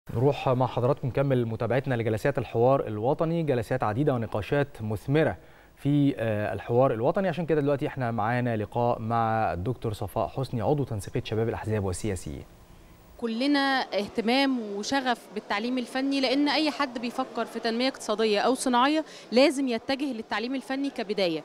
نروح مع حضراتكم نكمل متابعتنا لجلسات الحوار الوطني جلسات عديدة ونقاشات مثمرة في الحوار الوطني عشان كده دلوقتي احنا معانا لقاء مع الدكتور صفاء حسني عضو تنسيقية شباب الأحزاب والسياسيين كلنا اهتمام وشغف بالتعليم الفني لان اي حد بيفكر في تنميه اقتصاديه او صناعيه لازم يتجه للتعليم الفني كبدايه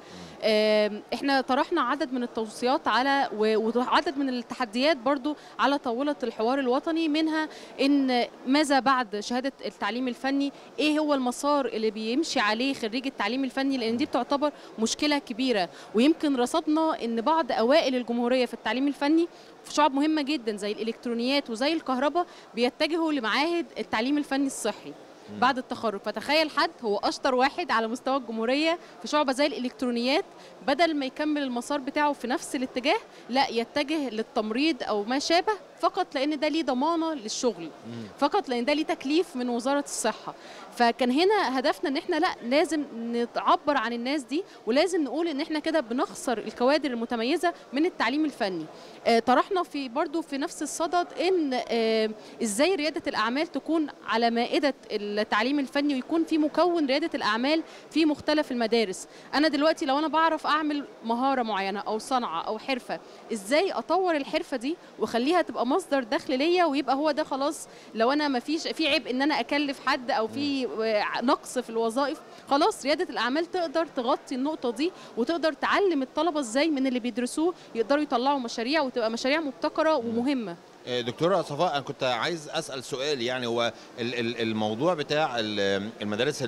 احنا طرحنا عدد من التوصيات على وعدد من التحديات برضو على طاوله الحوار الوطني منها ان ماذا بعد شهاده التعليم الفني ايه هو المسار اللي بيمشي عليه خريج التعليم الفني لان دي بتعتبر مشكله كبيره ويمكن رصدنا ان بعض اوائل الجمهوريه في التعليم الفني في شعب مهمه جدا زي الالكترونيات وزي الكهرباء بيتجهوا لمعاهد التعليم الفني الصحي بعد التخرج فتخيل حد هو اشطر واحد على مستوى الجمهوريه في شعبه زي الالكترونيات بدل ما يكمل المسار بتاعه في نفس الاتجاه لا يتجه للتمريض او ما شابه فقط لان ده ليه ضمانه للشغل فقط لان ده ليه تكليف من وزاره الصحه فكان هنا هدفنا ان احنا لا لازم نعبر عن الناس دي ولازم نقول ان احنا كده بنخسر الكوادر المتميزه من التعليم الفني آه طرحنا في برضو في نفس الصدد ان آه ازاي رياده الاعمال تكون على مائده التعليم الفني ويكون في مكون رياده الاعمال في مختلف المدارس انا دلوقتي لو انا بعرف اعمل مهاره معينه او صنعه او حرفه ازاي اطور الحرفه دي واخليها تبقى مصدر دخل ليا ويبقى هو ده خلاص لو انا ما فيش في عيب ان انا اكلف حد او في نقص في الوظائف خلاص رياده الاعمال تقدر تغطي النقطه دي وتقدر تعلم الطلبه ازاي من اللي بيدرسوه يقدروا يطلعوا مشاريع وتبقى مشاريع مبتكره ومهمه دكتوره صفاء انا كنت عايز اسال سؤال يعني هو الموضوع بتاع المدارس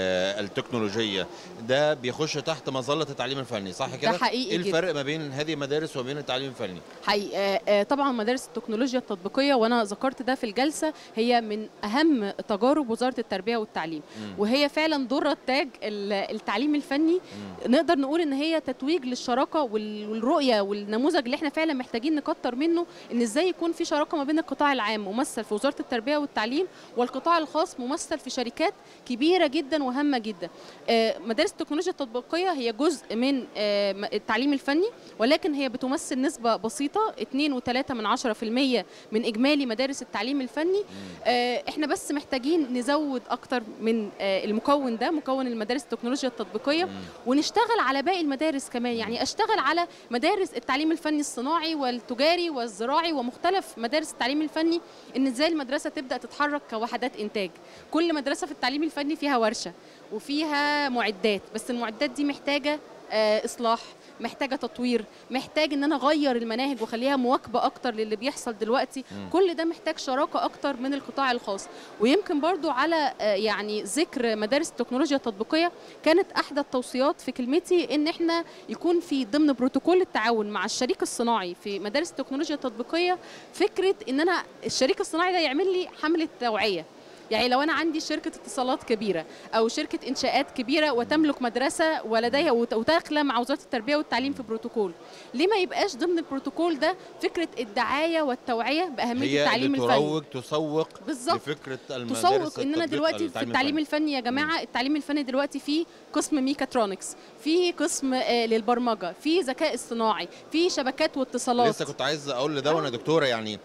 التكنولوجيه ده بيخش تحت مظله التعليم الفني صح كده ده حقيقي ايه الفرق ما بين هذه المدارس وبين التعليم الفني حقيقي طبعا مدارس التكنولوجيا التطبيقيه وانا ذكرت ده في الجلسه هي من اهم تجارب وزاره التربيه والتعليم م. وهي فعلا در التاج التعليم الفني م. نقدر نقول ان هي تتويج للشراكه والرؤيه والنموذج اللي احنا فعلا محتاجين نكتر منه ان ازاي يكون في شراكه ما بين القطاع العام ممثل في وزاره التربيه والتعليم والقطاع الخاص ممثل في شركات كبيره جدا وهامه جدا مدارس التكنولوجيا التطبيقيه هي جزء من التعليم الفني ولكن هي بتمثل نسبه بسيطه 2.3 من 10% من اجمالي مدارس التعليم الفني احنا بس محتاجين نزود اكتر من المكون ده مكون المدارس التكنولوجيا التطبيقيه ونشتغل على باقي المدارس كمان يعني اشتغل على مدارس التعليم الفني الصناعي والتجاري والزراعي ومختلف مدارس التعليم الفني ان ازاي المدرسه تبدا تتحرك كوحدات انتاج كل مدرسه في التعليم الفني فيها ورشه وفيها معدات بس المعدات دي محتاجه آه اصلاح محتاجه تطوير محتاج ان انا اغير المناهج واخليها مواكبه اكتر للي بيحصل دلوقتي م. كل ده محتاج شراكه اكتر من القطاع الخاص ويمكن برضو على يعني ذكر مدارس التكنولوجيا التطبيقيه كانت احدى التوصيات في كلمتي ان احنا يكون في ضمن بروتوكول التعاون مع الشريك الصناعي في مدارس التكنولوجيا التطبيقيه فكره ان انا الشريك الصناعي ده يعمل لي حمله توعيه يعني لو انا عندي شركه اتصالات كبيره او شركه انشاءات كبيره وتملك مدرسه ولديها وداخله مع وزاره التربيه والتعليم في بروتوكول ليه ما يبقاش ضمن البروتوكول ده فكره الدعايه والتوعيه باهميه التعليم الفني تروج تسوق بالظبط لفكره المدارس تسوق ان انا دلوقتي في التعليم الفني يا جماعه التعليم الفني دلوقتي فيه قسم ميكاترونكس في قسم آه للبرمجه في ذكاء اصطناعي في شبكات واتصالات لسه كنت عايز اقول لده وانا دكتوره يعني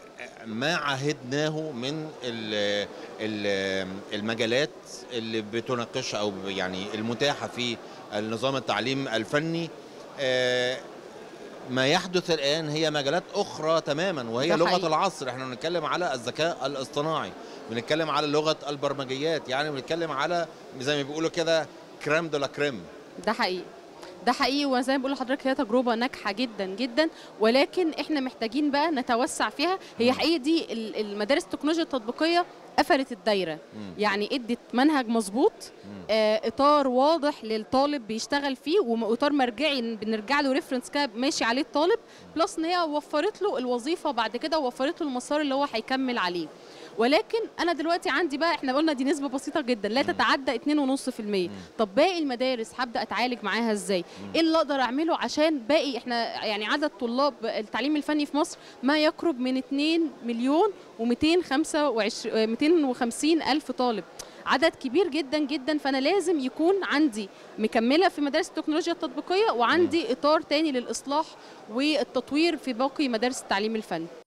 ما عهدناه من المجالات اللي بتناقشها او يعني المتاحه في النظام التعليم الفني ما يحدث الان هي مجالات اخرى تماما وهي لغه حقيقي. العصر احنا بنتكلم على الذكاء الاصطناعي بنتكلم على لغه البرمجيات يعني بنتكلم على زي ما بيقولوا كده كريم دو لا كريم ده حقيقي ده حقيقي وزي ما بقول لحضرتك هي تجربه ناجحه جدا جدا ولكن احنا محتاجين بقى نتوسع فيها هي حقيقي دي المدارس التكنولوجيا التطبيقيه قفلت الدايره مم. يعني ادت منهج مظبوط آه اطار واضح للطالب بيشتغل فيه واطار مرجعي بنرجع له ريفرنس كده ماشي عليه الطالب بلس ان هي وفرت له الوظيفه بعد كده ووفرت له المسار اللي هو هيكمل عليه ولكن انا دلوقتي عندي بقى احنا قلنا دي نسبه بسيطه جدا لا تتعدى 2.5% طب باقي المدارس هبدا اتعالج معاها ازاي ايه اللي اقدر اعمله عشان باقي احنا يعني عدد طلاب التعليم الفني في مصر ما يقرب من 2 مليون و225 250 الف طالب عدد كبير جدا جدا فانا لازم يكون عندي مكمله في مدارس التكنولوجيا التطبيقيه وعندي اطار تاني للاصلاح والتطوير في باقي مدارس التعليم الفني